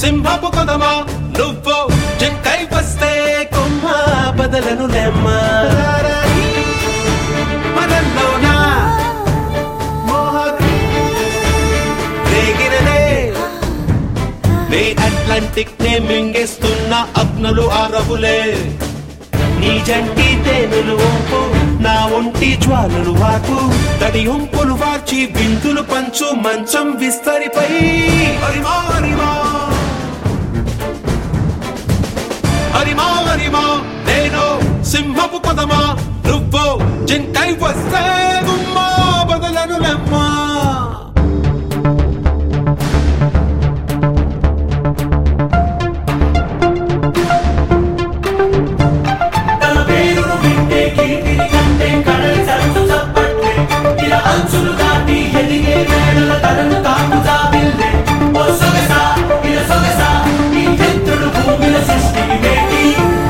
సింహపు కొదమా నువ్వు జింకై వస్తే కొమ్మ బదలను లెమ్మా మనల్లోనా మోహకు రేగినదే నే అట్లాంటిక్ నే మింగేస్తున్న అగ్నులు ఆరవులే నీ జంటి తేనెలు వంపు నా ఒంటి జ్వాలలు వాకు తడి ఉంపులు వార్చి బిందులు పంచు మంచం విస్తరిపై హరిమా హరిమా హరిమా హరిమా నేను సింహపు పదమా నువ్వు జింకై వస్తే గుమ్మా బదలను లెమ్మా తన పేరును వింటే కీర్తిని కంటే కడలి సరస్సు చప్పట్లే ఇలా అంచులు దాటి ఎదిగే వేళల తనను తాకు జాబిల్లే ఓ సొగసా ఇల సొగసా ఈ చంద్రుడు భూమిల సృష్టికి వేటి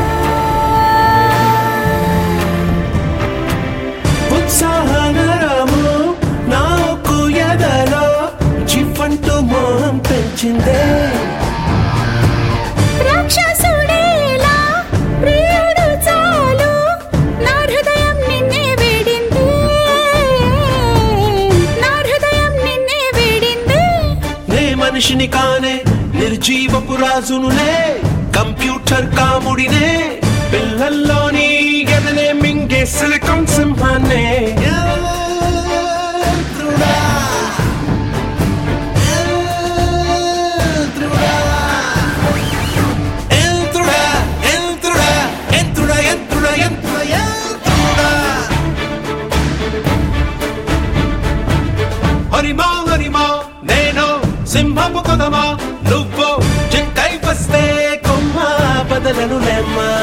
ఉత్సాహనరము నాకు ఎదలో చిఫంటూ మోహం పెంచిందే రాక్షసుడేలా ప్రియుడు చాలు నా హృదయం నిన్నే వేడింది నా హృదయం నిన్నే వేడింది నే మనిషిని కానే నిర్జీవపు రాజునులే కంప్యూటర్ కాముడినే పిల్లల్లోని గదనే మింగే సిలికాన్ సింహాన్నే యంత్రుడా, యంత్రుడా. యంత్రుడా, యంత్రుడా, యంత్రుడా, యంత్రుడా, యంత్రుడా, యంత్రుడా. హరిమా హరిమా నేను సింహపు కొదమా నువ్వు జింకై వస్తే కొమ్మ బదలను లెమ్మా